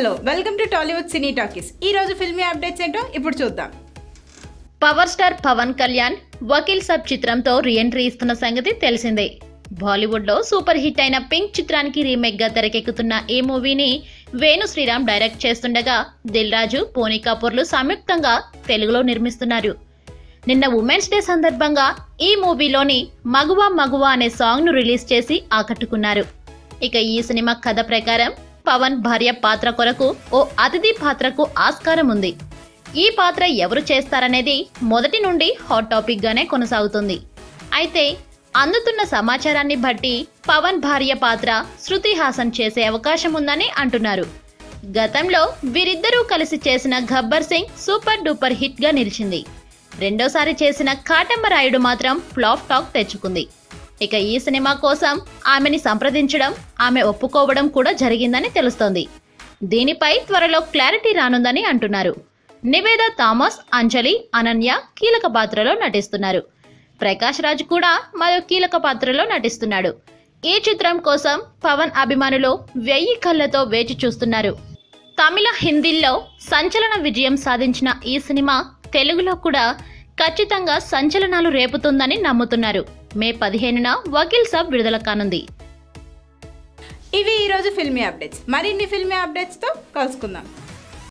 hello welcome to Tollywood cine talkies ఈ రోజు filmy updates ఏంటో ఇప్పుడు చూద్దాం పవర్ స్టార్ పవన్ కళ్యాణ్ వకీల్ సబ్ చిత్రంతో రీఎంట్రీ ఇస్తున్న సంగతి తెలిసిందే బాలీవుడ్ లో సూపర్ హిట్ అయిన పింక్ చిత్రానికి రీమేక్ గా తెరకెక్కుతున్న ఈ మూవీని వేణు శ్రీరామ్ డైరెక్ట్ చేస్తుండగా దిల్ రాజు పోనీ కపూర్లు సంయుక్తంగా తెలుగులో నిర్మిస్తున్నారు నిన్న ఉమెన్స్ డే సందర్భంగా ఈ మూవీలోని మగువ మగువ అనే సాంగ్ ను రిలీజ్ చేసి ఆకట్టుకున్నారు ఇక ఈ సినిమా కథ ప్రకారం పవన్ భార్య పాత్ర కొరకు ఓ అతిథి పాత్రకు ఆస్కారం ఉంది ఈ పాత్ర ఎవరు చేస్తారనేది మొదటి నుండి హాట్ టాపిక్ గానే కొనసాగుతుంది అయితే అందుతున్న సమాచారాన్ని బట్టి పవన్ భార్య పాత్ర శృతి హాసన్ చేసే అవకాశం ఉందని అంటున్నారు గతంలో వీరిద్దరూ కలిసి చేసిన Gabbar Singh super duper hit గా నిలిచింది రెండోసారి చేసిన కాటమ్మరాయుడు మాత్రం ఫ్లాప్ టాక్ తెచ్చుకుంది ఇక ఈ సినిమా కోసం ఆమెని సంప్రదించడం ఆమె ఒప్పుకోవడం కూడా జరిగిందని తెలుస్తోంది దీనిపై త్వరలో క్లారిటీ రానుందని అంటున్నారు నివేద థామస్ అంజలి అనన్య కీలక పాత్రలో నటిస్తున్నారు ప్రకాష్ రాజ్ కూడా మరో కీలక పాత్రలో నటిస్తున్నాడు ఈ చిత్రం కోసం పవన్ అభిమానులు వెయ్యి కళ్ళతో వేచి చూస్తున్నారు తమిళ హిందీల్లో సంచలన విజయం సాధించిన ఈ సినిమా తెలుగులో కూడా ఖచ్చితంగా సంచలనాలు రేపుతుందని నమ్ముతున్నారు మే పదిహేనున వకీల్ సాబ్ విడుదల కానుంది ఇవి ఈ రోజు ఫిల్మీ అప్డేట్స్ మరిన్ని ఫిల్మీ అప్డేట్స్తో కలుసుకుందాం